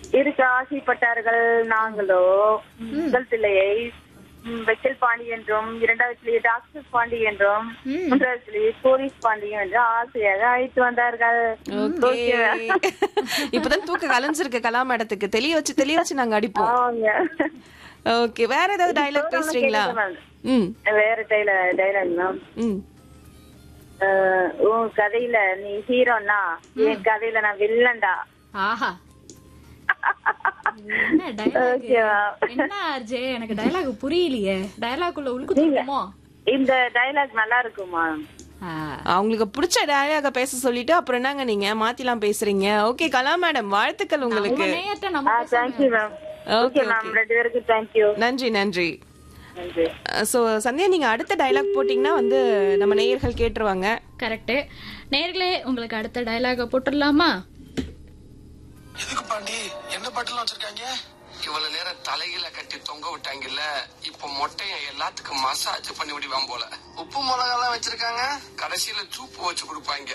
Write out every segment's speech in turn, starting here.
இருக்க ஆசைப்பட்டார்கள் நாங்களோ முதல் பிள்ளையை ம், வெச்சல் பாண்டி என்றும் இரண்டாவது பிள்ளையை டாக்டர் பாண்டி என்றும் ம். மூன்றாவது பிள்ளையை போலீஸ் பாண்டி என்று ஆசையாக அழைத்து வந்தார்கள் ஓகே இப்பதான் தூக்க கலைஞ்சிருக்கு கலா மேடத்துக்கு தெளிய வச்சு தெளிய வச்சு நாங்க அடிப்போம் ஆமாங்க ஓகே வேற ஏதாவது டைலாக் பேசுறீங்களா ம் வேற டைல டைலாக் மேம் ம் அஹ், உன் கதையில நீ ஹீரோனா என் கதையில நான் வில்லன்டா ஆஹா என்ன dialogue? Okay, ma'am. என்ன ஆர்ஜே எனக்கு டயலாக் புரியலையே டயலாக் உள்ள உள்கு தூக்குமோ இந்த டைலாக் நல்லா இருக்குமா அவங்களுக்கு பிடிச்ச டயலாக பேச சொல்லிட்டு அப்புறம் என்னங்க நீங்க மாத்திலாம் பேசுறீங்க ஓகே கலா மேடம் வாழ்த்துக்கள் உங்களுக்கு நேயர்ட்ட நம்ம ah thank you ma'am okay ma'am ரெண்டு பேருக்கும் தேங்க்யூ நன்றி நன்றி நன்றி சோ சந்தியா நீங்க அடுத்த டயலாக் போட்டீங்கன்னா வந்து நம்ம நேயர்கள் கேட்டுருவாங்க கரெக்ட் நேர்களே உங்களுக்கு அடுத்த டயலாக போட்டுடலாமா எதுக்கு பாண்டி என்ன பாட்டுலாம் வச்சிருக்காங்க இவ்வளவு நேரம் தலையில கட்டி தொங்க விட்டாங்கல்ல இப்ப மொட்டைய எல்லாத்துக்கும் மசாஜ் பண்ணி விடுவான் போல உப்பு மிளகாலாம் வச்சிருக்காங்க கடைசியில சூப்பு வச்சு கொடுப்பாங்க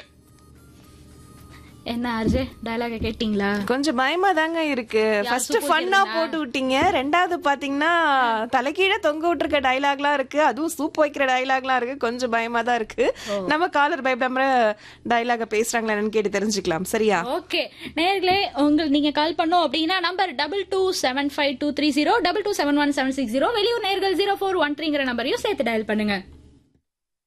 என்ன ஆர்ஜே டயலாக கேட்டிங்களா கொஞ்சம் பயமா தாங்க இருக்கு ஃபர்ஸ்ட் ஃபன்னா போட்டு விட்டீங்க ரெண்டாவது பாத்தீங்கன்னா தலைகீழ தொங்க விட்டுருக்க டயலாக்லாம் இருக்கு அதுவும் சூப் வைக்கிற டயலாக்லாம் இருக்கு கொஞ்சம் பயமா தான் இருக்கு நம்ம காலர் பயப்படாம டயலாக பேசுறாங்களா என்னன்னு கேட்டு தெரிஞ்சுக்கலாம் சரியா ஓகே நேர்களே உங்கள் நீங்க கால் பண்ணோம் அப்படின்னா number double two seven five two three zero double two seven one seven six zero வெளியூர் நேர்கள் ஜீரோ ஃபோர் ஒன் த்ரீங்கிற நம்பரையும் சேர்த்து டயல் பண்ணுங்க